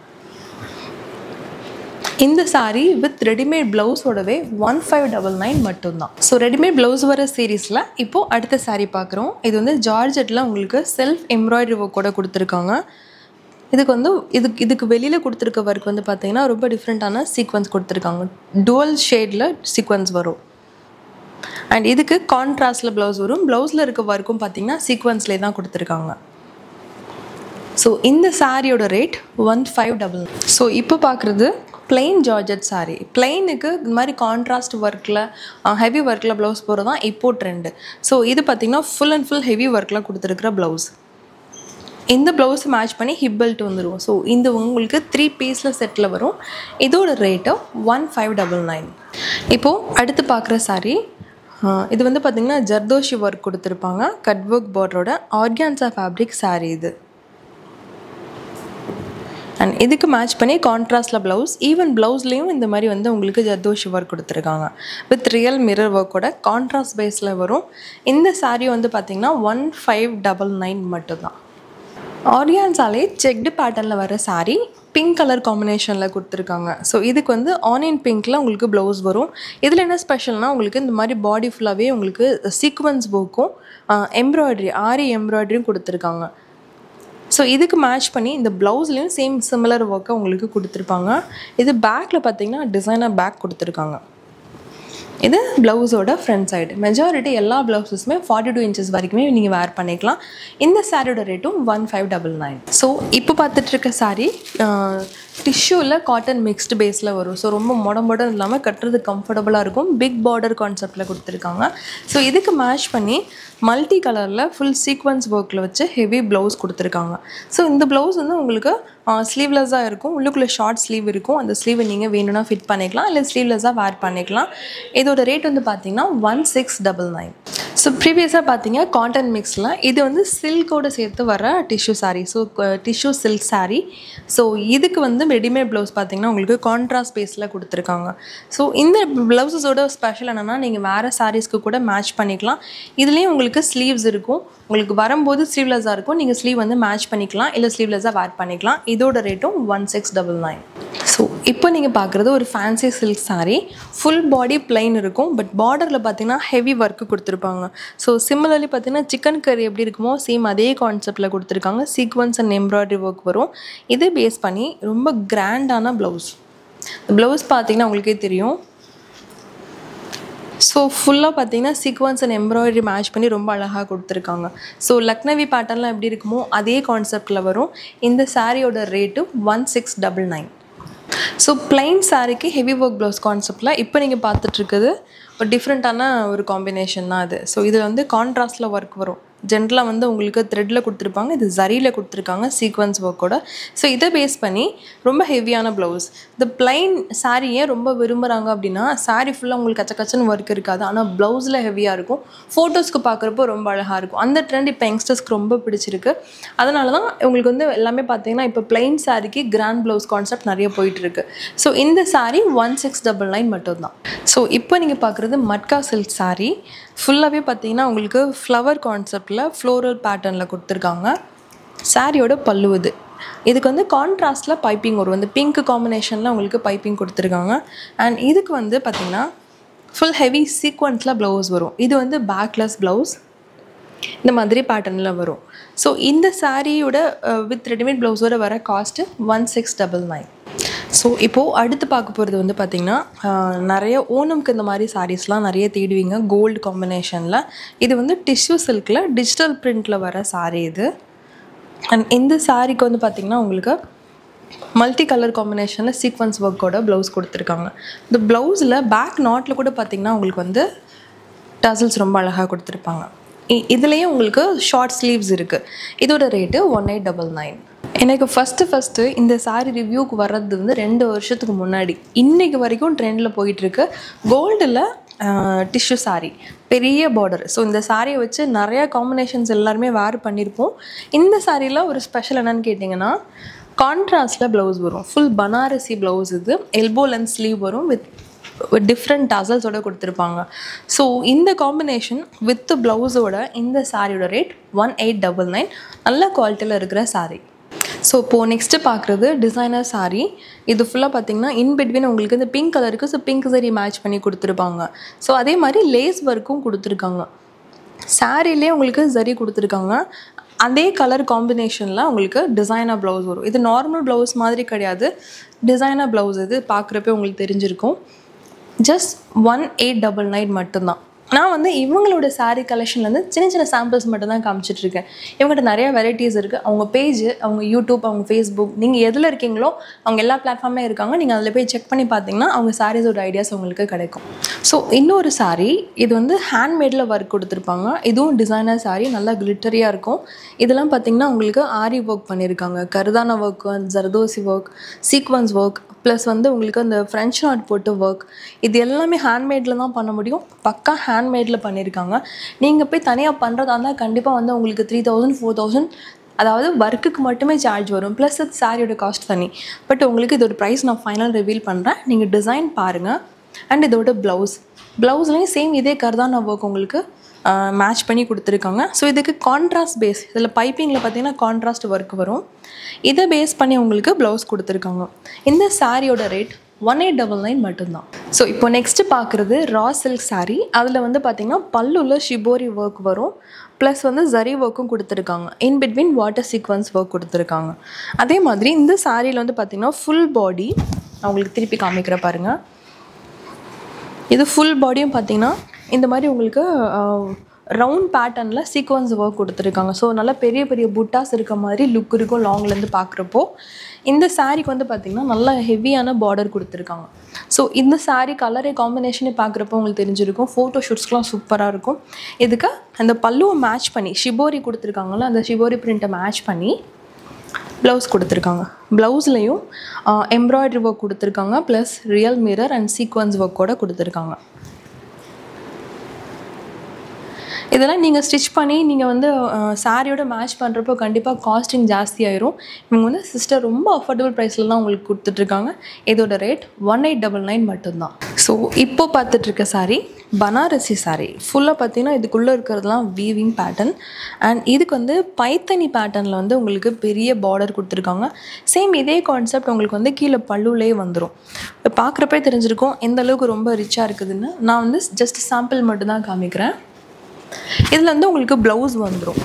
இந்த saree வித் ரெடிமேட் ப்ளவுஸோடவே ஒன் ஃபைவ் டபுள் நைன் மட்டும்தான் ஸோ ரெடிமேட் ப்ளவுஸ் வர சீரீஸில் இப்போது அடுத்த saree பார்க்குறோம் இது வந்து ஜார்ஜெட்டில் உங்களுக்கு செல்ஃப் எம்ப்ராய்டரி ஒர்க்கோட கொடுத்துருக்காங்க இதுக்கு வந்து இதுக்கு இதுக்கு வெளியில் கொடுத்துருக்க ஒர்க் வந்து பார்த்தீங்கன்னா ரொம்ப டிஃப்ரெண்ட்டான சீக்வன்ஸ் கொடுத்துருக்காங்க டுவல் ஷேடில் சீக்வன்ஸ் வரும் அண்ட் இதுக்கு கான்ட்ராஸ்டில் ப்ளவுஸ் வரும் ப்ளவுஸில் இருக்க ஒர்க்கும் பார்த்தீங்கன்னா சீக்வன்ஸ்லேயே தான் கொடுத்துருக்காங்க ஸோ இந்த சாரியோட rate one five double so இப்போ பார்க்குறது plain ஜார்ஜட் saree பிளெயினுக்கு இந்த மாதிரி கான்ட்ராஸ்ட் ஒர்க்கில் ஹெவி ஒர்க்கில் ப்ளவுஸ் போகிறது தான் இப்போ ட்ரெண்டு ஸோ இது பார்த்திங்கன்னா ஃபுல் அண்ட் ஃபுல் ஹெவி ஒர்க்கில் கொடுத்துருக்குற ப்ளவுஸ் இந்த ப்ளவுஸ் மேட்ச் பண்ணி ஹிப் பெல்ட் வந்துடும் ஸோ இந்த உங்களுக்கு த்ரீ பீஸில் செட்டில் வரும் இதோட rate one five double nine இப்போது அடுத்து பார்க்குற saree ஆஹ் இது வந்து பார்த்திங்கன்னா ஜர்தோஷி ஒர்க் கொடுத்துருப்பாங்க கட் ஒர்க் பார்டரோட ஆர்கான்சா ஃபேப்ரிக் saree இது அண்ட் இதுக்கு மேட்ச் பண்ணி கான்ட்ராஸ்டில் ப்ளவுஸ் ஈவன் ப்ளவுஸ்லேயும் இந்த மாதிரி வந்து உங்களுக்கு ஜர்தோஷி ஒர்க் கொடுத்துருக்காங்க வித் ரியல் மிரர் ஒர்க்கோட கான்ட்ராஸ்ட் பேஸில் வரும் இந்த saree வந்து பார்த்திங்கன்னா ஒன் ஃபைவ் டபுள் நைன் மட்டும்தான் ஆரியான்ஸாலே செக்டு பேட்டர்னில் வர saree பிங்க் கலர் காம்பினேஷனில் கொடுத்துருக்காங்க ஸோ இதுக்கு வந்து ஆனியன் பிங்க்கில் உங்களுக்கு ப்ளவுஸ் வரும் இதில் என்ன ஸ்பெஷல்னால் உங்களுக்கு இந்த மாதிரி பாடி ஃபுல்லாகவே உங்களுக்கு சீக்வன்ஸ் ஒர்க்கும் எம்ப்ராய்டரி ஆரி எம்ப்ராய்டரியும் கொடுத்துருக்காங்க ஸோ இதுக்கு மேட்ச் பண்ணி இந்த ப்ளவுஸ்லேயும் சேம் சிமிலர் ஒர்க்கை உங்களுக்கு கொடுத்துருப்பாங்க இது பேக்கில் பார்த்தீங்கன்னா டிசைனர் பேக் கொடுத்துருக்காங்க இது ப்ளவுஸோட ஃப்ரண்ட் சைடு மெஜாரிட்டி எல்லா ப்ளவுஸஸுமே ஃபார்ட்டி டூ இன்ச்சஸ் வரைக்குமே நீங்கள் வேர் பண்ணிக்கலாம் இந்த சாரியோட ரேட்டும் one five double nine so இப்போ பார்த்துட்டு இருக்க சாரீ டிஷ்யூவில் காட்டன் மிக்ஸ்டு பேஸில் வரும் ஸோ ரொம்ப மொட மொடம் இல்லாமல் கட்டுறது கம்ஃபர்டபுளாக இருக்கும் பிக் பார்டர் கான்செப்டில் கொடுத்துருக்காங்க ஸோ இதுக்கு மேட்ச் பண்ணி மல்டி கலரில் ஃபுல் சீக்வன்ஸ் ஒர்க்கில் வச்சு ஹெவி ப்ளவுஸ் கொடுத்துருக்காங்க ஸோ இந்த ப்ளவுஸ் வந்து உங்களுக்கு ஸ்லீவ்லெஸ்ஸாக இருக்கும் உள்ளுக்குள்ளே ஷார்ட் ஸ்லீவ் இருக்கும் அந்த ஸ்லீவை நீங்கள் வேணும்னா ஃபிட் பண்ணிக்கலாம் இல்லை ஸ்லீவ்லெஸ்ஸாக வேர் பண்ணிக்கலாம் இதோட ரேட் வந்து பார்த்தீங்கன்னா one six double nine so ப்ரீவியஸாக பார்த்தீங்க காட்டன் மிக்ஸில் இது வந்து சில்கோடு சேர்த்து வர tissue saree so tissue silk saree so இதுக்கு வந்து ரெடிமேட் ப்ளவுஸ் பார்த்தீங்கன்னா உங்களுக்கு கான்ட்ராஸ்ட் பேஸில் கொடுத்துருக்காங்க ஸோ இந்த ப்ளவுஸஸோட ஸ்பெஷல் என்னென்னா நீங்கள் வேறு சாரீஸ்க்கு கூட மேட்ச் பண்ணிக்கலாம் இதுலேயும் உங்களுக்கு ஸ்லீவ்ஸ் இருக்கும் உங்களுக்கு வரும்போது ஸ்லீவ்லெஸ்ஸாக இருக்கும் நீங்கள் ஸ்லீவ் வந்து மேட்ச் பண்ணிக்கலாம் இல்லை ஸ்லீவ்லெஸ்ஸாக வேர் பண்ணிக்கலாம் இதோட ரேட்டும் one six double nine so இப்போ நீங்கள் பார்க்குறது ஒரு fancy silk saree full body plain இருக்கும் பட் பார்டரில் பார்த்தீங்கன்னா ஹெவி ஒர்க்கு கொடுத்துருப்பாங்க ஸோ சிமிலர்லி பார்த்தீங்கன்னா சிக்கன் கறி எப்படி இருக்குமோ சேம் அதே கான்செப்டில் கொடுத்துருக்காங்க சீக்வன்ஸ் அண்ட் எம்ப்ராய்டரி ஒர்க் வரும் இதை பேஸ் பண்ணி ரொம்ப கிராண்டான ப்ளவுஸ் ப்ளவுஸ் பார்த்தீங்கன்னா உங்களுக்கே தெரியும் ஸோ ஃபுல்லாக பார்த்தீங்கன்னா சீக்வன்ஸ் அண்ட் எம்ப்ராய்டரி மேட்ச் பண்ணி ரொம்ப அழகாக கொடுத்துருக்காங்க ஸோ லக்னவி பேட்டர்ன்லாம் எப்படி இருக்குமோ அதே கான்செப்டில் வரும் இந்த சாரியோட rate one six double nine so plain சாரிக்கு ஹெவி ஒர்க் ப்ளவுஸ் கான்செப்டில் இப்போ நீங்கள் பார்த்துட்ருக்குது ஒரு டிஃப்ரெண்ட்டான ஒரு காம்பினேஷன் தான் அது ஸோ இதில் வந்து கான்ட்ராஸ்டில் ஒர்க் வரும் ஜென்ரலாக வந்து உங்களுக்கு த்ரெட்டில் கொடுத்துருப்பாங்க இது ஜரியில் கொடுத்துருக்காங்க சீக்வன்ஸ் ஒர்க்கோட ஸோ இதை பேஸ் பண்ணி ரொம்ப ஹெவியான ப்ளவுஸ் இந்த பிளைன் சாரியை ரொம்ப விரும்புகிறாங்க அப்படின்னா சாரீ ஃபுல்லாக உங்களுக்கு கச்ச கச்சன்னு ஒர்க் இருக்காது ஆனால் ப்ளவுஸில் ஹெவியாக இருக்கும் ஃபோட்டோஸ்க்கு பார்க்குறப்போ ரொம்ப அழகாக இருக்கும் அந்த ட்ரெண்ட் இப்போ யங்ஸ்டர்ஸ்க்கு ரொம்ப பிடிச்சிருக்கு அதனால தான் உங்களுக்கு வந்து எல்லாமே பார்த்தீங்கன்னா இப்போ பிளைன் சாரிக்கு கிராண்ட் ப்ளவுஸ் கான்செப்ட் நிறைய போயிட்டுருக்கு ஸோ இந்த saree one six double nine மட்டும்தான் ஸோ இப்போ நீங்கள் பார்க்குறது மட்கா சில்க் சாரீ ஃபுல்லாகவே பார்த்தீங்கன்னா உங்களுக்கு ஃப்ளவர் கான்செப்டில் ஃப்ளோரல் பேட்டர்னில் கொடுத்துருக்காங்க சாரியோட பல்லு இது இதுக்கு வந்து கான்ட்ராஸ்டில் பைப்பிங் வரும் இந்த பிங்க் காம்பினேஷனில் உங்களுக்கு பைப்பிங் கொடுத்துருக்காங்க அண்ட் இதுக்கு வந்து பார்த்திங்கன்னா ஃபுல் ஹெவி சீக்வன்ஸில் ப்ளவுஸ் வரும் இது வந்து பேக்லெஸ் ப்ளவுஸ் இந்த மாதிரி பேட்டர்னில் வரும் ஸோ இந்த சாரியோட வித் ரெடிமேட் ப்ளவுஸோட வர cost one six double nine so இப்போது அடுத்து பார்க்க போகிறது வந்து பார்த்திங்கன்னா ஆஹ், நிறைய ஓணம்க்கு இந்த மாதிரி சாரீஸ்லாம் நிறைய தேடுவீங்க கோல்டு காம்பினேஷனில் இது வந்து டிஷ்யூ சில்கில் டிஜிட்டல் பிரிண்டில் வர சாரீ இது அண்ட் இந்த சாரீக்கு வந்து பார்த்திங்கன்னா உங்களுக்கு மல்டி கலர் காம்பினேஷனில் சீக்வன்ஸ் ஒர்க்கோட ப்ளவுஸ் கொடுத்துருக்காங்க இந்த ப்ளவுஸில் பேக் நாட்டில் கூட பார்த்திங்கன்னா உங்களுக்கு வந்து டசல்ஸ் ரொம்ப அழகாக கொடுத்துருப்பாங்க இ- இதுலேயும் உங்களுக்கு ஷார்ட் ஸ்லீவ்ஸ் இருக்குது இதோட rate one eight double nine எனக்கு ஃபஸ்ட்டு ஃபஸ்ட்டு இந்த சாரீ ரிவ்யூக்கு வர்றது வந்து ரெண்டு வருஷத்துக்கு முன்னாடி இன்னைக்கு வரைக்கும் ட்ரெண்டில் போயிட்டுருக்கு கோல்டில் டிஷ்யூ saree பெரிய பார்டர் ஸோ இந்த சாரியை வச்சு நிறைய காம்பினேஷன்ஸ் எல்லாருமே வேர் பண்ணியிருப்போம் இந்த சாரியில் ஒரு ஸ்பெஷல் என்னன்னு கேட்டிங்கன்னா கான்ட்ராஸ்டில் ப்ளவுஸ் வரும் ஃபுல் பனாரசி ப்ளவுஸ் இது எல்போ லென்த் ஸ்லீவ் வரும் வித் டிஃப்ரெண்ட் டசல்ஸோட கொடுத்துருப்பாங்க ஸோ இந்த காம்பினேஷன் வித் ப்ளவுஸோட இந்த சாரியோட rate one eight double nine நல்ல குவாலிட்டியில் இருக்கிற saree ஸோ இப்போது நெக்ஸ்ட்டு பார்க்குறது டிசைனர் saree இது ஃபுல்லாக பார்த்தீங்கன்னா இன் பிட்வீன் உங்களுக்கு இந்த பிங்க் கலருக்கு ஸோ பிங்க் சரி மேட்ச் பண்ணி கொடுத்துருப்பாங்க ஸோ அதே மாதிரி லேஸ் ஒர்க்கும் கொடுத்துருக்காங்க சாரீலே உங்களுக்கு சரி கொடுத்துருக்காங்க அதே கலர் காம்பினேஷனில் உங்களுக்கு டிசைனர் ப்ளவுஸ் வரும் இது நார்மல் ப்ளவுஸ் மாதிரி கிடையாது டிசைனர் ப்ளவுஸ் இது பார்க்குறப்ப உங்களுக்கு தெரிஞ்சிருக்கும் just one eight double nine மட்டும்தான் நான் வந்து இவங்களோட saree கலெக்ஷன்லேருந்து சின்ன சின்ன சாம்பிள்ஸ் மட்டும் தான் காமிச்சிட்ருக்கேன் இவங்ககிட்ட நிறைய வெரைட்டிஸ் இருக்குது அவங்க பேஜ் அவங்க யூடியூப் அவங்க ஃபேஸ்புக் நீங்கள் எதில் இருக்கீங்களோ அவங்க எல்லா பிளாட்ஃபார்மே இருக்காங்க நீங்கள் அதில் போய் செக் பண்ணி பார்த்தீங்கன்னா அவங்க சாரீஸோட ஐடியாஸ் உங்களுக்கு கிடைக்கும் ஸோ இன்னொரு saree இது வந்து ஹேண்ட்மேடில் ஒர்க் கொடுத்துருப்பாங்க இதுவும் டிசைனர் saree நல்லா கிளிட்டரியாக இருக்கும் இதெல்லாம் பார்த்தீங்கன்னா உங்களுக்கு ஆரி ஒர்க் பண்ணியிருக்காங்க கருதான work zardozi work sequins work plus வந்து உங்களுக்கு அந்த ஃப்ரெஞ்ச் நாட் போட்டு ஒர்க் இது எல்லாமே ஹேண்ட்மேடில் தான் பண்ண முடியும் பக்கா ஹேண்ட்மேடில் பண்ணியிருக்காங்க நீங்கள் போய் தனியாக பண்ணுறதா இருந்தால் கண்டிப்பாக வந்து உங்களுக்கு த்ரீ தௌசண்ட் ஃபோர் தௌசண்ட் அதாவது ஒர்க்குக்கு மட்டுமே சார்ஜ் வரும் ப்ளஸ் அது சாரியோட காஸ்ட் தனி பட் உங்களுக்கு இதோட ப்ரைஸ் நான் ஃபைனல் ரிவீல் பண்ணுறேன் நீங்கள் டிசைன் பாருங்கள் அண்ட் இதோட ப்ளவுஸ் ப்ளவுஸ்லேயும் சேம் இதே கர்தானா ஒர்க் உங்களுக்கு மேட்ச் பண்ணி கொடுத்துருக்காங்க ஸோ இதுக்கு கான்ட்ராஸ்ட் பேஸ் இதில் பைப்பிங்கில் பார்த்தீங்கன்னா கான்ட்ராஸ்ட் ஒர்க் வரும் இதை பேஸ் பண்ணி உங்களுக்கு ப்ளவுஸ் கொடுத்துருக்காங்க இந்த சாரியோட rate one eight double nine மட்டும்தான் ஸோ இப்போ நெக்ஸ்ட்டு பார்க்குறது ரா சில்க் saree அதில் வந்து பார்த்தீங்கன்னா பல்லுல ஷிபோரி ஒர்க் வரும் ப்ளஸ் வந்து ஜரி ஒர்க்கும் கொடுத்துருக்காங்க in between water sequins work கொடுத்துருக்காங்க அதே மாதிரி இந்த சாரியில் வந்து பார்த்தீங்கன்னா ஃபுல் பாடி அவங்களுக்கு திருப்பி காமிக்கிற பாருங்கள் இது ஃபுல் பாடியும் பார்த்தீங்கன்னா இந்த மாதிரி உங்களுக்கு ரவுண்ட் பேட்டர்னில் சீக்வன்ஸ் ஒர்க் கொடுத்துருக்காங்க ஸோ நல்லா பெரிய பெரிய புட்டாஸ் இருக்க மாதிரி லுக் இருக்கும் லாங்லேருந்து பார்க்குறப்போ இந்த சாரீக்கு வந்து பார்த்திங்கன்னா நல்லா ஹெவியான பார்டர் கொடுத்துருக்காங்க ஸோ இந்த saree கலரே காம்பினேஷனே பார்க்குறப்போ உங்களுக்கு தெரிஞ்சிருக்கும் ஃபோட்டோ ஷூட்ஸ்க்குலாம் சூப்பராக இருக்கும் இதுக்கு அந்த பல்லுவை மேட்ச் பண்ணி ஷிபோரி கொடுத்துருக்காங்கல்ல அந்த ஷிபோரி பிரிண்ட்டை மேட்ச் பண்ணி ப்ளவுஸ் கொடுத்துருக்காங்க ப்ளவுஸ்லேயும் எம்ப்ராய்டரி ஒர்க் கொடுத்துருக்காங்க plus real mirror and sequins ஒர்க்கோட கொடுத்துருக்காங்க இதெல்லாம் நீங்கள் ஸ்டிச் பண்ணி நீங்கள் வந்து சாரியோட மேட்ச் பண்ணுறப்போ கண்டிப்பாக காஸ்டிங் ஜாஸ்தி ஆயிரும் இவங்க வந்து சிஸ்டர் ரொம்ப அஃபோர்டபுள் ப்ரைஸில் தான் உங்களுக்கு கொடுத்துட்ருக்காங்க இதோட rate one eight double nine மட்டும்தான் ஸோ இப்போ பார்த்துட்ருக்க சாரீ பனாரசி சாரீ ஃபுல்லாக பார்த்தீங்கன்னா இதுக்குள்ளே இருக்கிறதுலாம் வீவிங் பேட்டர்ன் அண்ட் இதுக்கு வந்து பைத்தனி பேட்டர்னில் வந்து உங்களுக்கு பெரிய பார்டர் கொடுத்துருக்காங்க சேம் இதே கான்செப்ட் உங்களுக்கு வந்து கீழே பல்லுலேயே வந்துடும் இப்போ பார்க்குறப்பே தெரிஞ்சிருக்கும் எந்த அளவுக்கு ரொம்ப ரிச்சாக இருக்குதுன்னு நான் வந்து ஜஸ்ட் சாம்பிள் மட்டும்தான் காமிக்கிறேன் இதில் வந்து உங்களுக்கு ப்ளவுஸ் வந்துடும்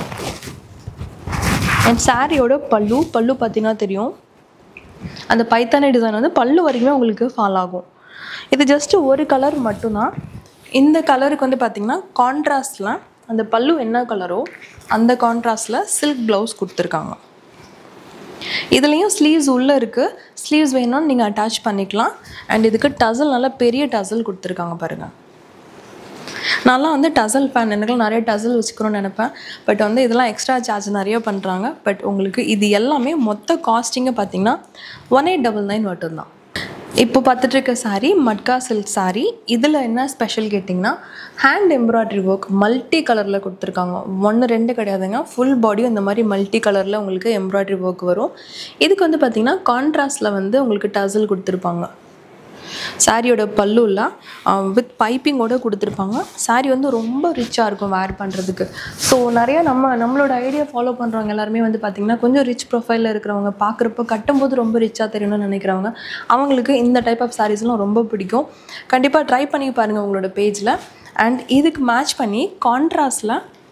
அண்ட் சாரியோட பல்லு பல்லு பார்த்தீங்கன்னா தெரியும் அந்த பைத்தானி டிசைன் வந்து பல்லு வரைக்குமே உங்களுக்கு ஃபால் ஆகும் இது ஜஸ்ட்டு ஒரு கலர் மட்டும்தான் இந்த கலருக்கு வந்து பார்த்திங்கன்னா கான்ட்ராஸ்டில் அந்த பல்லு என்ன கலரோ அந்த கான்ட்ராஸ்டில் சில்க் ப்ளவுஸ் கொடுத்துருக்காங்க இதுலேயும் ஸ்லீவ்ஸ் உள்ளே இருக்குது ஸ்லீவ்ஸ் வேணும்னு நீங்கள் அட்டாச் பண்ணிக்கலாம் அண்ட் இதுக்கு டசல் நல்லா பெரிய டசல் கொடுத்துருக்காங்க பாருங்கள் நான்லாம் வந்து டசல் ஃபேன் எனக்குலாம் நிறைய டசல் வச்சுக்கிறோன்னு நினப்பேன் பட் வந்து இதெல்லாம் எக்ஸ்ட்ரா சார்ஜ் நிறைய பண்ணுறாங்க பட் உங்களுக்கு இது எல்லாமே மொத்த காஸ்டிங்கை பார்த்தீங்கன்னா ஒன் எயிட் டபுள் நைன் மட்டும்தான் இப்போ பார்த்துட்டு இருக்க சாரீ மட்கா சில்க் சாரீ இதில் என்ன ஸ்பெஷல் கேட்டிங்கன்னா ஹேண்ட் எம்ப்ராய்டரி ஒர்க் மல்டி கலரில் கொடுத்துருக்காங்க ஒன்று ரெண்டு கிடையாதுங்க ஃபுல் பாடியும் இந்த மாதிரி மல்டி கலரில் உங்களுக்கு எம்ப்ராய்டரி ஒர்க் வரும் இதுக்கு வந்து பார்த்திங்கன்னா கான்ட்ராஸ்டில் வந்து உங்களுக்கு டசல் கொடுத்துருப்பாங்க சாரியோட பல்லுல வித் பைப்பிங்கோட கொடுத்துருப்பாங்க சாரி வந்து ரொம்ப ரிச்சாக இருக்கும் வேர் பண்ணுறதுக்கு ஸோ நிறையா நம்ம நம்மளோட ஐடியா ஃபாலோ பண்ணுறவங்க எல்லாருமே வந்து பார்த்திங்கன்னா கொஞ்சம் ரிச் ப்ரொஃபைலில் இருக்கிறவங்க பார்க்குறப்ப கட்டும்போது ரொம்ப ரிச்சாக தெரியணும்னு நினைக்கிறவங்க அவங்களுக்கு இந்த டைப் ஆஃப் சாரீஸ்லாம் ரொம்ப பிடிக்கும் கண்டிப்பாக ட்ரை பண்ணி பாருங்கள் உங்களோட பேஜில் அண்ட் இதுக்கு மேட்ச் பண்ணி கான்ட்ராஸ்டில்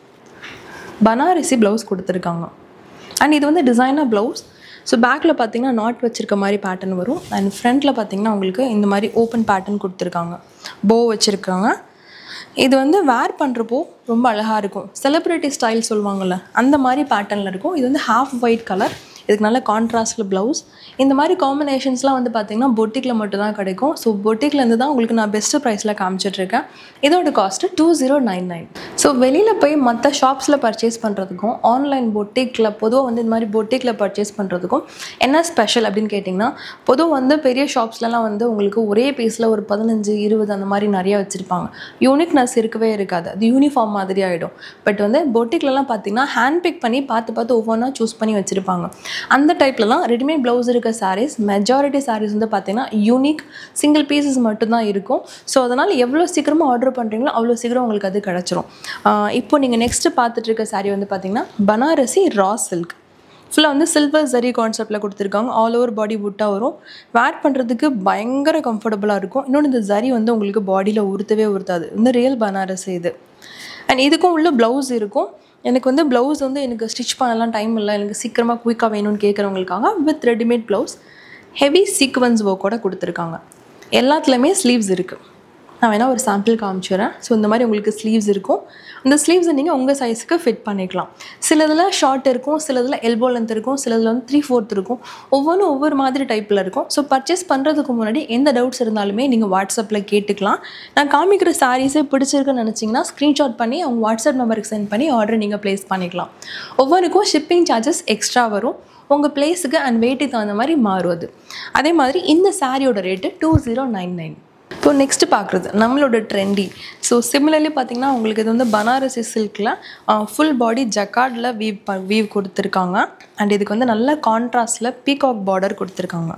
பனாரசி ப்ளவுஸ் கொடுத்துருக்காங்க அண்ட் இது வந்து டிசைனர் ப்ளவுஸ் ஸோ பேக்கில் பார்த்தீங்கன்னா நாட் வச்சுருக்க மாதிரி பேட்டர்ன் வரும் அண்ட் ஃப்ரண்ட்டில் பார்த்தீங்கன்னா உங்களுக்கு இந்த மாதிரி ஓப்பன் பேட்டர்ன் கொடுத்துருக்காங்க போ வச்சுருக்காங்க இது வந்து வேர் பண்ணுறப்போ ரொம்ப அழகாக இருக்கும் செலிப்ரிட்டி ஸ்டைல் சொல்லுவாங்கள்ல அந்த மாதிரி பேட்டர்னில் இருக்கும் இது வந்து ஹாஃப் ஒயிட் கலர் இதுக்கு நல்ல கான்ட்ராஸ்டில் ப்ளவுஸ் இந்த மாதிரி காம்பினேஷன்ஸ்லாம் வந்து பார்த்திங்கன்னா பொட்டிக்கில் மட்டும் தான் கிடைக்கும் ஸோ பொட்டிக்லேருந்து தான் உங்களுக்கு நான் பெஸ்ட்டு ப்ரைஸில் காமிச்சிட்ருக்கேன் இதோட cost two zero nine nine so வெளியில் போய் மற்ற ஷாப்ஸில் பர்ச்சேஸ் பண்ணுறதுக்கும் ஆன்லைன் பொட்டிக்கில் பொதுவாக வந்து இந்த மாதிரி பொட்டிக்கில் பர்ச்சேஸ் பண்ணுறதுக்கும் என்ன ஸ்பெஷல் அப்படின்னு கேட்டிங்கன்னா பொதுவாக வந்து பெரிய ஷாப்ஸ்லலாம் வந்து உங்களுக்கு ஒரே பீஸில் ஒரு பதினஞ்சு இருபது அந்த மாதிரி நிறைய வச்சுருப்பாங்க யூனிக்னஸ் இருக்கவே இருக்காது அது யூனிஃபார்ம் மாதிரி ஆகிடும் பட் வந்து பொட்டிக்லலாம் பார்த்தீங்கன்னா ஹேண்ட் பிக் பண்ணி பார்த்து பார்த்து ஒவ்வொன்றா சூஸ் பண்ணி வச்சுருப்பாங்க அந்த டைப்லலாம் ரெடிமேட் ப்ளவுஸ் இருக்க சாரீஸ் மெஜாரிட்டி சாரீஸ் வந்து பார்த்தீங்கன்னா யூனிக் சிங்கிள் பீசஸ் மட்டும்தான் இருக்கும் ஸோ அதனால் எவ்வளோ சீக்கிரமாக ஆர்டர் பண்ணுறீங்களோ அவ்வளோ சீக்கிரம் உங்களுக்கு அது கிடச்சிரும் இப்போ நீங்கள் நெக்ஸ்ட்டு பார்த்துட்டு இருக்க சாரீ வந்து பார்த்தீங்கன்னா பனாரசி ரா சில்க் ஃபுல்லாக வந்து சில்வர் ஜரி கான்செப்டில் கொடுத்துருக்காங்க ஆல் ஓவர் பாடி புட்டாக வரும் வேர் பண்ணுறதுக்கு பயங்கர கம்ஃபர்டபுளாக இருக்கும் இன்னொன்று இந்த ஜரி வந்து உங்களுக்கு பாடியில் உறுத்தவே உறுத்தாது இந்த ரியல் பனாரசி இது அண்ட் இதுக்கும் உள்ள ப்ளவுஸ் இருக்கும் எனக்கு வந்து ப்ளவுஸ் வந்து எனக்கு ஸ்டிச் பண்ணலாம் டைம் இல்லை எனக்கு சீக்கிரமாக குயிக்காக வேணும்னு கேட்குறவங்களுக்காக with readymade blouse heavy sequins ஒர்க்கோட கொடுத்துருக்காங்க எல்லாத்துலேயுமே ஸ்லீவ்ஸ் இருக்குது நான் வேணால் ஒரு சாம்பிள் காமிச்சிடுறேன் ஸோ இந்த மாதிரி உங்களுக்கு ஸ்லீவ்ஸ் இருக்கும் அந்த ஸ்லீவ்ஸை நீங்கள் உங்கள் சைஸுக்கு ஃபிட் பண்ணிக்கலாம் சிலதில் ஷார்ட் இருக்கும் சிலதில் எல்போ லென்த் இருக்கும் சிலதில் வந்து த்ரீ ஃபோர்த் இருக்கும் ஒவ்வொன்றும் ஒவ்வொரு மாதிரி டைப்பில் இருக்கும் ஸோ பர்ச்சேஸ் பண்ணுறதுக்கு முன்னாடி எந்த டவுட்ஸ் இருந்தாலுமே நீங்கள் வாட்ஸ்அப்பில் கேட்டுக்கலாம் நான் காமிக்கிற சாரீஸே பிடிச்சிருக்குன்னு நினச்சிங்கன்னா ஸ்க்ரீன்ஷாட் பண்ணி அவங்க வாட்ஸ்அப் நம்பருக்கு சென்ட் பண்ணி ஆர்டர் நீங்கள் ப்ளேஸ் பண்ணிக்கலாம் ஒவ்வொருக்கும் ஷிப்பிங் சார்ஜஸ் எக்ஸ்ட்ரா வரும் உங்கள் பிளேஸுக்கு அண்ட் வெயிட்டுக்கு தகுந்த மாதிரி மாறுவது அதே மாதிரி இந்த சாரியோட rate two zero nine nine இப்போ நெக்ஸ்ட்டு பார்க்குறது நம்மளோட ட்ரெண்டி ஸோ சிமிலர்லி பார்த்தீங்கன்னா உங்களுக்கு இது வந்து பனாரசி சில்கில் ஃபுல் பாடி ஜக்கார்டில் வீவ் ப வீவ் கொடுத்துருக்காங்க அண்ட் இதுக்கு வந்து நல்ல கான்ட்ராஸ்டில் பீகாக் பார்டர் கொடுத்துருக்காங்க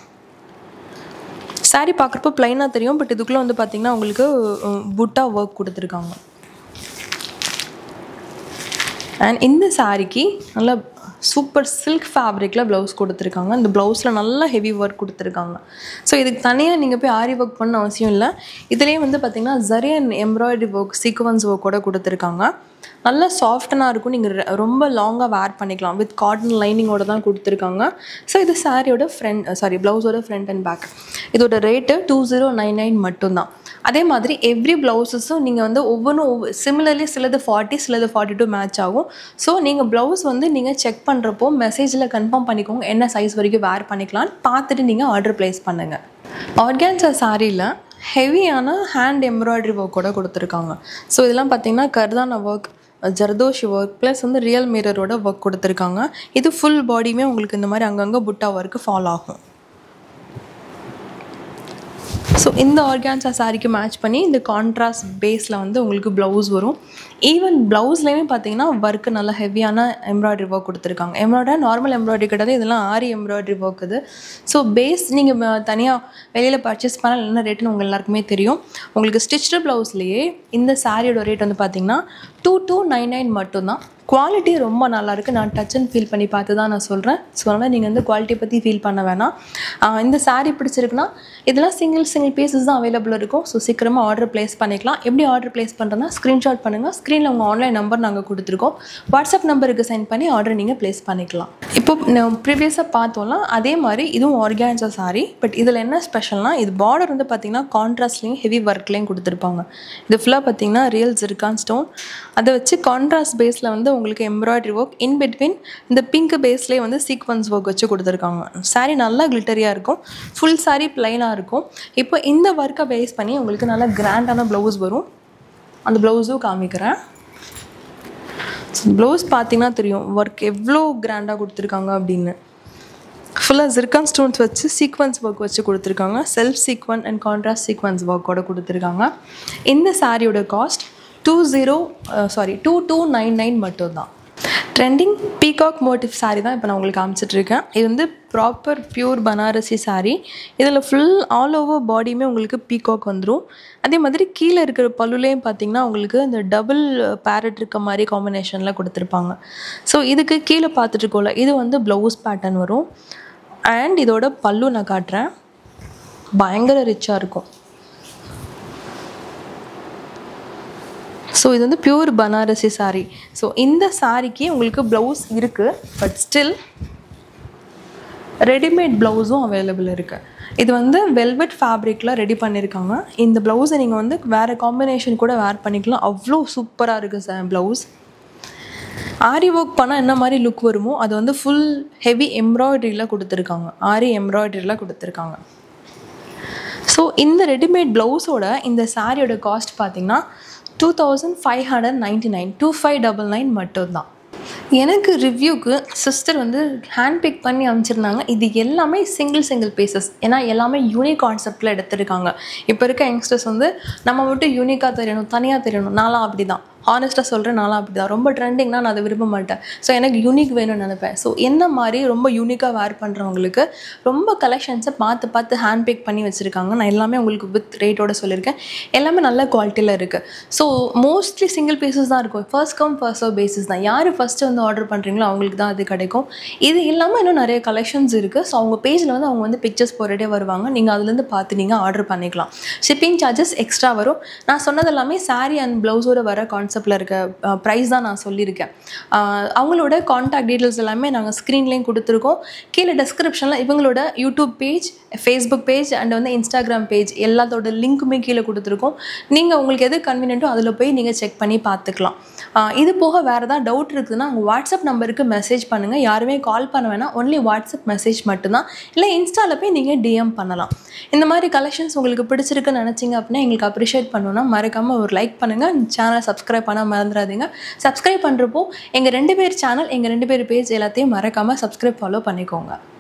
சாரீ பார்க்குறப்போ ப்ளைனாக தெரியும் பட் இதுக்குள்ளே வந்து பார்த்திங்கன்னா உங்களுக்கு புட்டா ஒர்க் கொடுத்துருக்காங்க அண்ட் இந்த சாரிக்கு நல்ல சூப்பர் சில்க் ஃபேப்ரிக்கில் ப்ளவுஸ் கொடுத்துருக்காங்க இந்த ப்ளவுஸில் நல்லா ஹெவி ஒர்க் கொடுத்துருக்காங்க ஸோ இதுக்கு தனியாக நீங்கள் போய் ஆரி ஒர்க் பண்ண அவசியம் இல்லை இதுலேயே வந்து பார்த்திங்கன்னா ஜரியன் எம்ப்ராய்டரி ஒர்க் சீக்வன்ஸ் ஒர்க்கோட கொடுத்துருக்காங்க நல்லா சாஃப்டனாக இருக்கும் நீங்கள் ரொம்ப லாங்காக வேர் பண்ணிக்கலாம் வித் காட்டன் லைனிங்கோட தான் கொடுத்துருக்காங்க ஸோ இது சாரியோட ஃப்ரண்ட் சாரி ப்ளவுஸோட ஃப்ரண்ட் அண்ட் பேக் இதோட rate two zero nine nine மட்டும்தான் அதே மாதிரி எவ்ரி ப்ளவுஸஸும் நீங்கள் வந்து ஒவ்வொன்றும் ஒவ்வொரு சிமிலர்லி சிலது ஃபார்ட்டி சிலது ஃபார்ட்டி டூ மேட்ச் ஆகும் ஸோ நீங்கள் ப்ளவுஸ் வந்து நீங்கள் செக் பண்ணுறப்போ மெசேஜில் கன்ஃபார்ம் பண்ணிக்கோங்க என்ன சைஸ் வரைக்கும் வேர் பண்ணிக்கலாம்னு பார்த்துட்டு நீங்கள் ஆர்டர் ப்ளேஸ் பண்ணுங்கள் ஆர்கான்சா சாரியில் ஹெவியான ஹேண்ட் எம்ப்ராய்டரி ஒர்க்கோட கொடுத்துருக்காங்க ஸோ இதெல்லாம் பார்த்தீங்கன்னா கர்தான ஒர்க் ஜர்தோஷி ஒர்க் ப்ளஸ் வந்து ரியல் மிரரோட ஒர்க் கொடுத்துருக்காங்க இது ஃபுல் பாடியுமே உங்களுக்கு இந்த மாதிரி அங்கங்கே புட்டா ஒர்க்கு ஃபாலோ ஆகும் ஸோ ஸோ இந்த ஆர்கான்ஸா சாரிக்கு மேட்ச் பண்ணி இந்த கான்ட்ராஸ்ட் பேஸில் வந்து உங்களுக்கு ப்ளவுஸ் வரும் ஈவன் ப்ளவுஸ்லேயுமே பார்த்தீங்கன்னா ஒர்க்கு நல்லா ஹெவியான எம்ப்ராய்டரி ஒர்க் கொடுத்துருக்காங்க எம்ப்ராய்டரி நார்மல் எம்ப்ராய்டரி கிடையாது இதெல்லாம் ஆரி எம்ப்ராய்டரி ஒர்க் இது ஸோ பேஸ் நீங்கள் தனியாக வெளியில் பர்ச்சேஸ் பண்ணால் என்ன ரேட்டுன்னு உங்கள் எல்லாருக்குமே தெரியும் உங்களுக்கு ஸ்டிச்டு ப்ளவுஸ்லேயே இந்த சாரியோட ரேட் வந்து பார்த்தீங்கன்னா டூ டூ நைன் நைன் மட்டும்தான் குவாலிட்டி ரொம்ப நல்லாயிருக்கு நான் டச் அண்ட் ஃபீல் பண்ணி பார்த்து தான் நான் சொல்கிறேன் ஸோ அதனால் நீங்கள் வந்து குவாலிட்டி பற்றி ஃபீல் பண்ண வேணாம் ஆஹ் இந்த saree பிடிச்சிருக்குன்னா இதெல்லாம் சிங்கிள் சிங்கிள் பீசஸ் தான் அவைலபிள் இருக்கும் ஸோ சீக்கிரமாக ஆர்டர் ப்ளேஸ் பண்ணிக்கலாம் எப்படி ஆர்டர் ப்ளேஸ் பண்ணுறதுனா ஸ்க்ரீன்ஷாட் பண்ணுங்கள் ஸ்க்ரீனில் உங்கள் ஆன்லைன் நம்பர் நாங்கள் கொடுத்துருக்கோம் வாட்ஸ்அப் நம்பருக்கு சென்ட் பண்ணி ஆர்டர் நீங்கள் ப்ளேஸ் பண்ணிக்கலாம் இப்போ ப்ரீவியஸாக பார்த்தோம்னா அதே மாதிரி இதுவும் ஆர்கான்ஸா saree பட் இதில் என்ன ஸ்பெஷல்னா இது பார்டர் வந்து பார்த்திங்கன்னா கான்ட்ராஸ்ட்லேயும் ஹெவி ஒர்க்லேயும் கொடுத்துருப்பாங்க இது ஃபுல்லாக பார்த்தீங்கன்னா ரியல் ஜிர்கான் ஸ்டோன் அதை வச்சு கான்ட்ராஸ்ட் பேஸில் வந்து உங்களுக்கு எம்ப்ராய்டரி ஒர்க் இன் பிட்வீன் இந்த பிங்க் பேஸ்லேயே வந்து சீக்வன்ஸ் ஒர்க் வச்சு கொடுத்துருக்காங்க saree நல்லா கிளிட்டரியாக இருக்கும் ஃபுல் saree பிளைனாக இருக்கும் இப்போ இந்த ஒர்க்கை பேஸ் பண்ணி உங்களுக்கு நல்லா கிராண்டான ப்ளவுஸ் வரும் அந்த ப்ளவுஸும் காமிக்கிறேன் ப்ளவுஸ் பார்த்தீங்கன்னா தெரியும் ஒர்க் எவ்வளோ கிராண்டாக கொடுத்துருக்காங்க அப்படின்னு ஃபுல்லாக ஜிர்கான் ஸ்டோன்ஸ் வச்சு சீக்வன்ஸ் ஒர்க் வச்சு கொடுத்துருக்காங்க self sequin and contrast sequins ஒர்க்கோட கொடுத்துருக்காங்க இந்த சாரியோட cost two zero sorry two two nine nine மட்டும்தான் ட்ரெண்டிங் பீகாக் மோட்டிவ் saree தான் இப்போ நான் உங்களுக்கு காமிச்சிட்ருக்கேன் இது வந்து ப்ராப்பர் பியூர் பனாரசி saree இதில் ஃபுல் ஆல் ஓவர் பாடியுமே உங்களுக்கு பீகாக் வந்துடும் அதே மாதிரி கீழே இருக்கிற பல்லுலேயும் பார்த்தீங்கன்னா உங்களுக்கு இந்த டபுள் பேரட் இருக்க மாதிரி காம்பினேஷனில் கொடுத்துருப்பாங்க ஸோ இதுக்கு கீழே பார்த்துட்டு இருக்கோம்ல இது வந்து ப்ளவுஸ் பேட்டர்ன் வரும் அண்ட் இதோட பல்லு நான் காட்டுறேன் பயங்கர ரிச்சாக இருக்கும் ஸோ இது வந்து பியூர் பனாரசி saree ஸோ இந்த சாரிக்கு உங்களுக்கு ப்ளவுஸ் இருக்குது பட் ஸ்டில் ரெடிமேட் ப்ளவுஸும் அவைலபிள் இருக்குது இது வந்து வெல்வெட் ஃபேப்ரிக்கில் ரெடி பண்ணியிருக்காங்க இந்த ப்ளவுஸை நீங்கள் வந்து வேறு காம்பினேஷன் கூட வேர் பண்ணிக்கலாம் அவ்வளோ சூப்பராக இருக்குது சார் ப்ளவுஸ் ஆரி ஒர்க் பண்ணால் என்ன மாதிரி லுக் வருமோ அது வந்து ஃபுல் ஹெவி எம்ப்ராய்டரியில் கொடுத்துருக்காங்க ஆரி எம்ப்ராய்டரியில் கொடுத்துருக்காங்க ஸோ இந்த ரெடிமேட் ப்ளவுஸோட இந்த சாரியோட காஸ்ட் பார்த்தீங்கன்னா two thousand five hundred ninety nine two five double nine மட்டும்தான் எனக்கு ரிவ்யூக்கு சிஸ்டர் வந்து ஹேண்ட் பிக் பண்ணி அமைச்சிருந்தாங்க இது எல்லாமே சிங்கிள் சிங்கிள் பீசஸ் ஏன்னா எல்லாமே யூனிக் கான்செப்டில் எடுத்திருக்காங்க இப்போ இருக்க யங்ஸ்டர்ஸ் வந்து நம்ம மட்டும் யூனிக்காக தெரியணும் தனியாக தெரியணும் நான்லாம் அப்படி தான் ஹானஸ்ட்டாக சொல்கிறேன் நான்லாம் அப்படி தான் ரொம்ப ட்ரெண்டிங்னா நான் அதை விரும்ப மாட்டேன் ஸோ எனக்கு யூனிக் வேணும்னு நினைப்பேன் ஸோ என்ன மாதிரி ரொம்ப யூனிக்காக வேர் பண்ணுறவங்களுக்கு ரொம்ப கலெக்ஷன்ஸை பார்த்து பார்த்து ஹேண்ட் பிக் பண்ணி வச்சுருக்காங்க நான் எல்லாமே உங்களுக்கு வித் ரேட்டோட சொல்லியிருக்கேன் எல்லாமே நல்ல குவாலிட்டியில் இருக்குது ஸோ மோஸ்ட்லி சிங்கிள் பீசஸ் தான் இருக்கும் first come first serve basis தான் யார் ஃபஸ்ட்டு வந்து ஆர்டர் பண்ணுறீங்களோ அவங்களுக்கு தான் அது கிடைக்கும் இது இல்லாமல் இன்னும் நிறைய கலெக்ஷன்ஸ் இருக்குது ஸோ அவங்க பேஜில் வந்து அவங்க வந்து பிக்சர்ஸ் போட்டுகிட்டே வருவாங்க நீங்கள் அதுலேருந்து பார்த்து நீங்கள் ஆர்டர் பண்ணிக்கலாம் ஷிப்பிங் சார்ஜஸ் எக்ஸ்ட்ரா வரும் நான் சொன்னது எல்லாமே saree அண்ட் ப்ளவுஸோட வர கான்செப்டில் இருக்க ப்ரைஸ் தான் நான் சொல்லியிருக்கேன் ஆஹ் அவங்களோட காண்டாக்ட் டீட்டெயில்ஸ் எல்லாமே நாங்கள் ஸ்க்ரீன்லேயும் கொடுத்துருக்கோம் கீழே டெஸ்கிரிப்ஷனில் இவங்களோட YouTube page Facebook page and வந்து இன்ஸ்டாகிராம் பேஜ் எல்லாத்தோட லிங்க்குமே கீழே கொடுத்துருக்கோம் நீங்கள் உங்களுக்கு எது கன்வீனியன்ட்டோ அதில் போய் நீங்கள் செக் பண்ணி பார்த்துக்கலாம் ஆஹ் இது போக வேறு ஏதாவது டவுட் இருக்குதுன்னா உங்கள் வாட்ஸ்அப் நம்பருக்கு மெசேஜ் பண்ணுங்கள் யாருமே கால் பண்ண வேணாம் ஒன்லி வாட்ஸ்அப் மெசேஜ் மட்டும்தான் இல்லை இன்ஸ்டாவில் போய் நீங்கள் டிஎம் பண்ணலாம் இந்த மாதிரி கலெக்ஷன்ஸ் உங்களுக்கு பிடிச்சிருக்குன்னு நினச்சிங்க அப்படின்னா எங்களுக்கு அப்ரிஷியேட் பண்ணணும்னா மறக்காமல் ஒரு லைக் பண்ணுங்கள் சேனலை சப்ஸ்கிரைப் பண்ண மறந்துடாதீங்க சப்ஸ்கிரைப் பண்ணுறப்போ எங்கள் ரெண்டு பேர் சேனல் எங்கள் ரெண்டு பேர் பேஜ் எல்லாத்தையும் மறக்காமல் சப்ஸ்கிரைப் ஃபாலோ பண்ணிக்கோங்க